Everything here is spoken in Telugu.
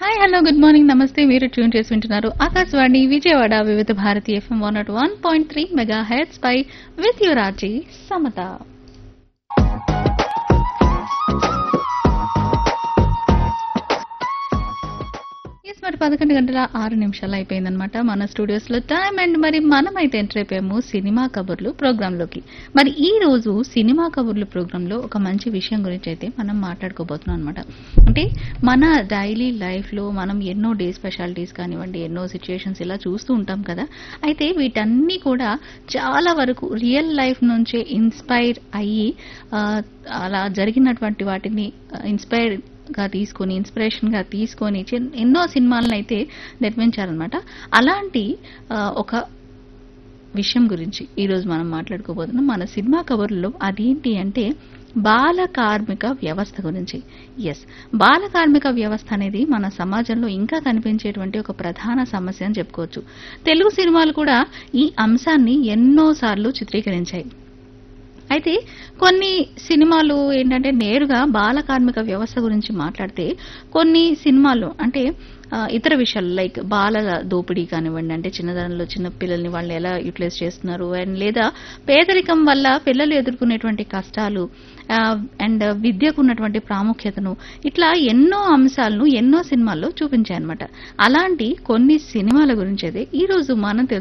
హాయ్ హలో గుడ్ మార్నింగ్ నమస్తే మీరు ట్యూన్ చేసి వింటున్నారు Akashvani Vijayawada Vividh Bharati FM one nought one point three mega heads పై విత్ యువరాజీ సమత ఎస్ మరి పదకొండు గంటల ఆరు నిమిషాలు అయిపోయిందనమాట మన స్టూడియోస్ లో టైం అండ్ మరి మనం అయితే ఎంటర్ అయిపోయాము సినిమా కబుర్లు ప్రోగ్రామ్ లోకి మరి ఈ రోజు సినిమా కబుర్లు ప్రోగ్రామ్ లో ఒక మంచి విషయం గురించి అయితే మనం మాట్లాడుకోబోతున్నాం అనమాట అంటే మన డైలీ లైఫ్ లో మనం ఎన్నో డే స్పెషాలిటీస్ కానివ్వండి ఎన్నో సిచ్యుయేషన్స్ ఇలా చూస్తూ ఉంటాం కదా అయితే వీటన్నీ కూడా చాలా వరకు రియల్ లైఫ్ నుంచే ఇన్స్పైర్ అయ్యి ఆ, అలా జరిగినటువంటి వాటిని ఇన్స్పైర్ గా తీసుకొని ఇన్స్పిరేషన్ గా తీసుకొని చిన్- ఎన్నో సినిమాలను అయితే నిర్మించారనమాట అలాంటి ఆ, ఒక విషయం గురించి ఈ రోజు మనం మాట్లాడుకోబోతున్నాం మన సినిమా కబుర్లో అదేంటి అంటే బాల కార్మిక వ్యవస్థ గురించి ఎస్ బాల కార్మిక వ్యవస్థ అనేది మన సమాజంలో ఇంకా కనిపించేటువంటి ఒక ప్రధాన సమస్య అని చెప్పుకోవచ్చు తెలుగు సినిమాలు కూడా ఈ అంశాన్ని ఎన్నోసార్లు చిత్రీకరించాయి అయితే కొన్ని సినిమాలు ఏంటంటే నేరుగా బాల కార్మిక వ్యవస్థ గురించి మాట్లాడితే కొన్ని సినిమాలు అంటే ఆ, ఇతర విషయాలు లైక్ బాల దోపిడీ కానివ్వండి అంటే చిన్నదనంలో చిన్న పిల్లల్ని వాళ్ళు ఎలా యూటిలైజ్ చేస్తున్నారు అండ్ లేదా పేదరికం వల్ల పిల్లలు ఎదుర్కొనేటువంటి కష్టాలు అండ్ విద్యకు ఉన్నటువంటి ప్రాముఖ్యతను ఇట్లా ఎన్నో అంశాలను ఎన్నో సినిమాల్లో చూపించాయన్నమాట అలాంటి కొన్ని సినిమాల గురించి అయితే ఈ రోజు మనం తెలుసు